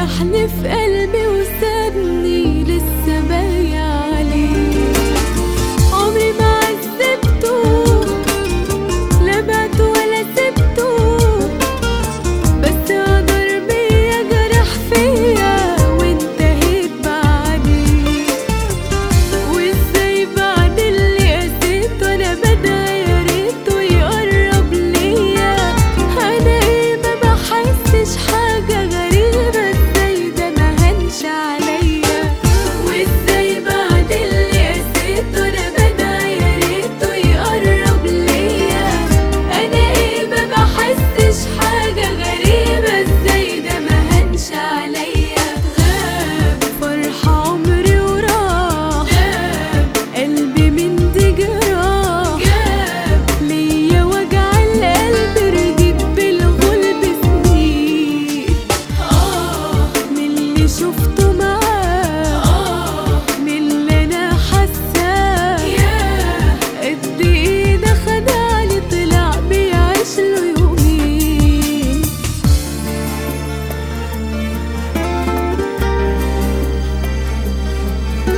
جرحني في قلبي وسابني لسه بايع عليه عمري ما عذبته لا بعته ولا سبته بس غدر بيا جرح فيا وانتهيت بعديه وازاي بعد اللي قسيت وانا بدعي يا ريته يقرب ليا انا ايه ما بحسش حاجه غريبه ازاي ده ما هنش عليا وازاي بعد اللي قسيت وانا بدعي يا ريته يقرب ليا انا ايه ما بحسش حاجه غريبه ازاي ده ما هنش عليا غاب فرح عمري وراح غاب قلبي من دي جراح جاب ليا وجع القلب رجيت بالغلب سنين اه من اللي شفته معاه اه من اللي انا حاساه ياه قد ايه ده خدعني طلع بيعيش له يومين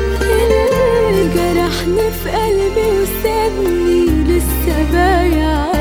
اللي جرحني في قلبي وسابني لسه بايع